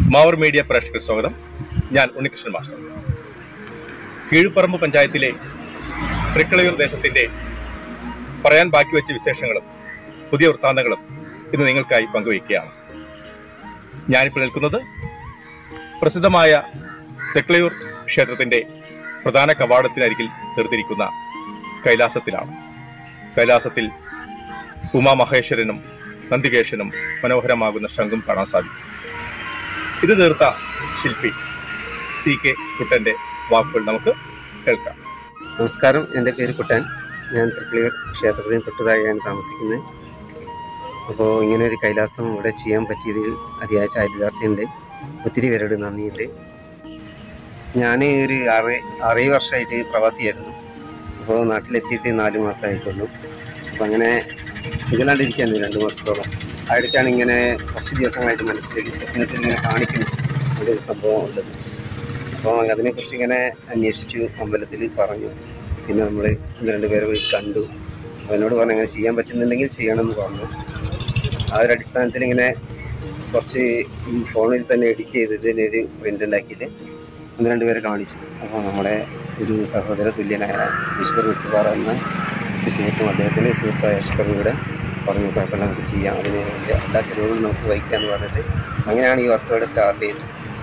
മാവർ media പ്രേക്ഷകർ സ്വാഗതം ഞാൻ ഉണ്ണികൃഷ്ണൻ മാസ്റ്റർ കീഴ്പ്പറമ്പ് പഞ്ചായത്തിലെ തൃക്കളയൂർ ദേശത്തിന്റെ പറയാൻ ബാക്കി വെച്ച വിശേഷങ്ങളും പുതിയ വൃത്താന്തങ്ങളും ഇന്ന് നിങ്ങൾക്കായി പങ്കുവയ്ക്കുകയാണ് ഞാനിപ്പോൾ നിൽക്കുന്നത് പ്രസിദ്ധമായ തെക്കളയൂർ ക്ഷേത്രത്തിന്റെ പ്രധാന കവാടത്തിനരികിൽ തീർത്തിരിക്കുന്ന കൈലാസത്തിലാണ് കൈലാസത്തിൽ ഉമാമഹേശ്വരനും നന്ദികേശനും മനോഹരമാകുന്ന ശംഖും കാണാൻ സാധിക്കും ഇത് തീർത്ത ശില്പി സി കെ കുട്ടന്റെ വാക്കുകൾ നമുക്ക് കേൾക്കാം നമസ്കാരം എൻ്റെ പേര് കുട്ടൻ ഞാൻ തൃക്കളിയൂർ ക്ഷേത്രത്തിന് തൊട്ടുതാഴെയാണ് താമസിക്കുന്നത് അപ്പോൾ ഇങ്ങനെ ഒരു കൈലാസം ഇവിടെ ചെയ്യാൻ പറ്റിയതിൽ അതിയായ ചാരിതാർത്ഥ്യമുണ്ട് ഒത്തിരി പേരോട് നന്ദിയുണ്ട് ഞാൻ ഒരു ആറ് ആറേഴ് വർഷമായിട്ട് പ്രവാസിയായിരുന്നു അപ്പോൾ നാട്ടിലെത്തിയിട്ട് നാല് മാസമായിട്ടുള്ളൂ അപ്പോൾ അങ്ങനെ സുഖലാണ്ടിരിക്കുകയായിരുന്നു രണ്ട് മാസത്തോളം അടുത്താണ് ഇങ്ങനെ കുറച്ച് ദിവസങ്ങളായിട്ട് മനസ്സിലേക്ക് സ്വപ്നത്തിൽ ഇങ്ങനെ കാണിക്കുന്നു ഒരു സംഭവം ഉള്ളത് അപ്പോൾ അതിനെക്കുറിച്ച് ഇങ്ങനെ അന്വേഷിച്ചു അമ്പലത്തിൽ പറഞ്ഞു പിന്നെ നമ്മൾ ഒന്ന് രണ്ട് പേരെ പോയി കണ്ടു അപ്പോൾ എന്നോട് പറഞ്ഞു അങ്ങനെ ചെയ്യാൻ പറ്റുന്നുണ്ടെങ്കിൽ ചെയ്യണമെന്ന് പറഞ്ഞു ആ ഒരു അടിസ്ഥാനത്തിൽ ഇങ്ങനെ കുറച്ച് ഈ ഫോണിൽ തന്നെ എഡിറ്റ് ചെയ്ത് ഇതിന് ഒരു പ്രിൻ്റ് ഉണ്ടാക്കിയിട്ട് ഒന്ന് രണ്ട് പേരെ കാണിച്ചു അപ്പോൾ നമ്മുടെ ഒരു സഹോദര തുല്യനായ വിശുദ്ധ വിട്ടുപാറ എന്ന സുഹൃത്തും അദ്ദേഹത്തിൻ്റെ സുഹൃത്തായ അഷ്കറും കൂടെ പറഞ്ഞു കുഴപ്പമില്ല നമുക്ക് ചെയ്യാം അതിന് വേണ്ടി എല്ലാ ചിലവുകളും നമുക്ക് വഹിക്കാമെന്ന് പറഞ്ഞിട്ട് അങ്ങനെയാണ് ഈ വർക്ക് ഇവിടെ സ്റ്റാർട്ട് ചെയ്തത്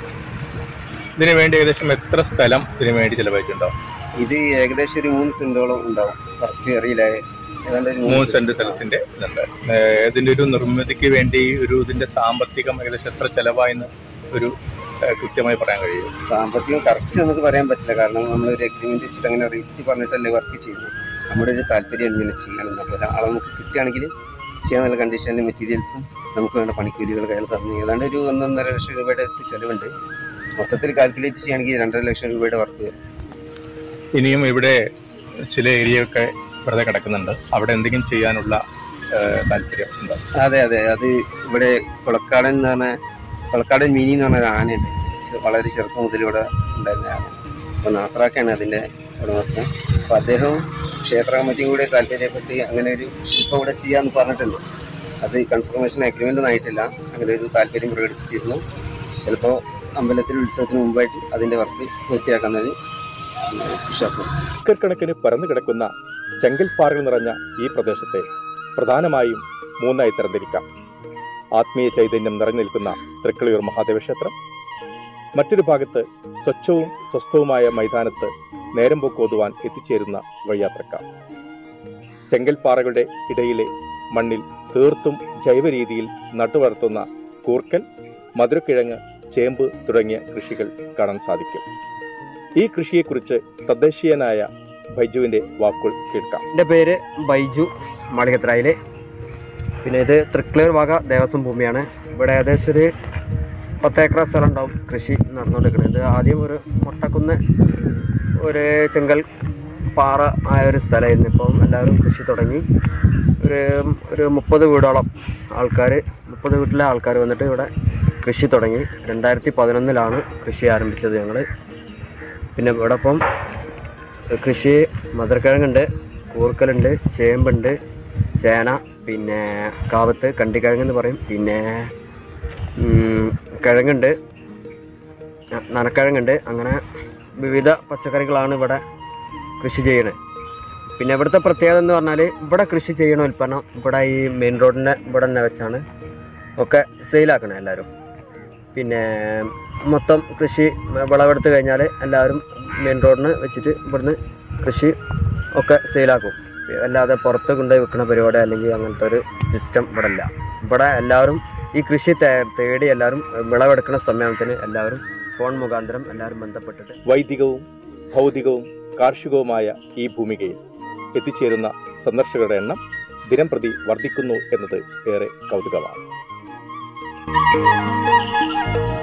ഇതിനു വേണ്ടി ഏകദേശം എത്ര സ്ഥലം ഇതിനു വേണ്ടി ചെലവഴിച്ചിട്ടുണ്ടാവും ഇത് ഏകദേശം ഒരു മൂന്ന് സെന്റോളം ഉണ്ടാവും കറക്റ്റ് അറിയില്ല ഏതാണ്ട് ഒരു മൂന്ന് സെന്റ് സ്ഥലത്തിന്റെ ഇതുണ്ട് ഏഹ് ഇതിന്റെ ഒരു നിർമ്മിതിക്ക് വേണ്ടി ഒരു ഇതിന്റെ സാമ്പത്തികം ഏകദേശം എത്ര ചെലവായെന്ന് ഒരു ഏഹ് കൃത്യമായി പറയാൻ കഴിയും സാമ്പത്തികം കറക്റ്റ് നമുക്ക് പറയാൻ പറ്റില്ല കാരണം നമ്മൾ ഒരു അഗ്രിമെന്റ് വെച്ചിട്ട് അങ്ങനെ റേറ്റ് പറഞ്ഞിട്ടല്ലേ വർക്ക് ചെയ്യുന്നത് നമ്മുടെ ഒരു താല്പര്യം ഇങ്ങനെ ചെയ്യണം എന്നുള്ള ഒരാളെ നമുക്ക് കിട്ടുകയാണെങ്കിൽ ചെയ്യാൻ നല്ല കണ്ടീഷനിൽ മെറ്റീരിയൽസും നമുക്ക് വേണ്ട പണിക്കൂലികൾ കയ്യിൽ തന്നു ഏതാണ്ട് ഒരു ഒന്നൊന്നര ലക്ഷം രൂപയുടെ അടുത്ത് ചിലവുണ്ട് മൊത്തത്തിൽ കാൽക്കുലേറ്റ് ചെയ്യുകയാണെങ്കിൽ രണ്ടര ലക്ഷം രൂപയുടെ വർക്ക് വരും ഇനിയും ഇവിടെ ചില ഏരിയയൊക്കെ വെറുതെ കിടക്കുന്നുണ്ട് അവിടെ എന്തെങ്കിലും ചെയ്യാനുള്ള ഏഹ് താല്പര്യം ഉണ്ടോ അതെ അതെ അത് ഇവിടെ കൊളക്കാടൻ എന്ന് പറഞ്ഞ കൊളക്കാടൻ മിനി എന്ന് പറഞ്ഞ ഒരു ആനയുണ്ട് ചെ- വളരെ ചെറുപ്പം മുതൽ ഇവിടെ ഉണ്ടായിരുന്ന ആന അപ്പോൾ നാസറാക്കാണ് അതിൻ്റെ ഉടമസ്ഥൻ അപ്പോൾ അദ്ദേഹവും ക്ഷേത്ര കമ്മിറ്റിയും കൂടെ താല്പര്യപ്പെട്ട് അങ്ങനെ ഒരു ശില്പം ഇവിടെ ചെയ്യാമെന്ന് പറഞ്ഞിട്ടുണ്ട് അത് കൺഫർമേഷൻ അഗ്രിമെൻ്റ് ഒന്നും ആയിട്ടില്ല അങ്ങനെ ഒരു താല്പര്യം പ്രകടിപ്പിച്ചിരുന്നു ചിലപ്പോൾ അമ്പലത്തിൽ ഉത്സവത്തിന് മുമ്പായിട്ട് അതിൻ്റെ വർക്ക് പൂർത്തിയാക്കുന്നൊരു വിശ്വാസം ഏക്കർ കണക്കിന് പരന്നു കിടക്കുന്ന ചെങ്കൽപ്പാറകൾ നിറഞ്ഞ ഈ പ്രദേശത്തെ പ്രധാനമായും മൂന്നായി തരംതിരിക്കാം ആത്മീയ ചൈതന്യം നിറഞ്ഞു നിൽക്കുന്ന തൃക്കളിയൂർ മഹാദേവ ക്ഷേത്രം മറ്റൊരു ഭാഗത്ത് സ്വച്ഛവും സ്വസ്ഥവുമായ മൈതാനത്ത് നേരം പോക്കോതുവാൻ എത്തിച്ചേരുന്ന വഴിയാത്രക്കാർ ചെങ്കൽപ്പാറകളുടെ ഇടയിലെ മണ്ണിൽ തീർത്തും ജൈവ രീതിയിൽ നട്ടുവളർത്തുന്ന കൂർക്കൽ മധുരക്കിഴങ്ങ് ചേമ്പ് തുടങ്ങിയ കൃഷികൾ കാണാൻ സാധിക്കും ഈ കൃഷിയെക്കുറിച്ച് തദ്ദേശീയനായ ബൈജുവിന്റെ വാക്കുകൾ കേൾക്കാം എൻ്റെ പേര് ബൈജു മാളികത്രായിലെ പിന്നെ ഇത് തൃക്കളൂർ ഭാഗ ദേവസ്വം ഭൂമിയാണ് ഇവിടെ ഏകദേശം ഒരു പത്ത് ഏക്കർ സ്ഥലം ഉണ്ടാവും കൃഷി നടന്നുകൊണ്ടിരിക്കുന്നത് ഇത് ആദ്യം ഒരു മുട്ടക്കുന്ന് ഒരു ചെങ്കൽ പാറ ആയ ഒരു സ്ഥലമായിരുന്നു ഇപ്പം എല്ലാവരും കൃഷി തുടങ്ങി ഒരു ഒരു മുപ്പത് വീടോളം ആൾക്കാർ മുപ്പത് വീട്ടിലെ ആൾക്കാർ വന്നിട്ട് ഇവിടെ കൃഷി തുടങ്ങി രണ്ടായിരത്തി പതിനൊന്നിലാണ് കൃഷി ആരംഭിച്ചത് ഞങ്ങൾ പിന്നെ ഇവിടെ ഇപ്പം കൃഷി മധുരക്കിഴങ്ങുണ്ട് കൂർക്കലുണ്ട് ചേമ്പുണ്ട് ചേന പിന്നെ കാവത്ത് കണ്ടിക്കിഴങ്ങ് എന്ന് പറയും പിന്നെ ഉം, കിഴങ്ങുണ്ട് ന- നനക്കിഴങ്ങുണ്ട് അങ്ങനെ വിവിധ പച്ചക്കറികളാണ് ഇവിടെ കൃഷി ചെയ്യുന്നത് പിന്നെ ഇവിടുത്തെ പ്രത്യേകത എന്ന് പറഞ്ഞാൽ ഇവിടെ കൃഷി ചെയ്യണ ഉൽപ്പന്നം ഇവിടെ ഈ മെയിൻ റോഡിൻ്റെ ഇവിടെ തന്നെ വെച്ചാണ് ഒക്കെ സെയിലാക്കണേ എല്ലാവരും പിന്നെ മൊത്തം കൃഷി വിളവെടുത്ത് കഴിഞ്ഞാൽ എല്ലാവരും മെയിൻ റോഡിന് വെച്ചിട്ട് ഇവിടുന്ന് കൃഷി ഒക്കെ സെയിലാക്കും അല്ലാതെ പുറത്ത് കൊണ്ടുപോയി വിൽക്കുന്ന പരിപാടി അല്ലെങ്കിൽ അങ്ങനത്തെ ഒരു സിസ്റ്റം ഇവിടെ ഇല്ല ഇവിടെ എല്ലാവരും ഈ കൃഷി തേ- തേടി എല്ലാവരും വിളവെടുക്കുന്ന സമയത്തിന് എല്ലാവരും ഫോൺ മുഖാന്തരം എല്ലാവരും ബന്ധപ്പെട്ടിട്ട് വൈദികവും ഭൗതികവും കാർഷികവുമായ ഈ ഭൂമികയിൽ എത്തിച്ചേരുന്ന സന്ദർശകരുടെ എണ്ണം ദിനം പ്രതി വർദ്ധിക്കുന്നു എന്നത് ഏറെ കൗതുകമാണ്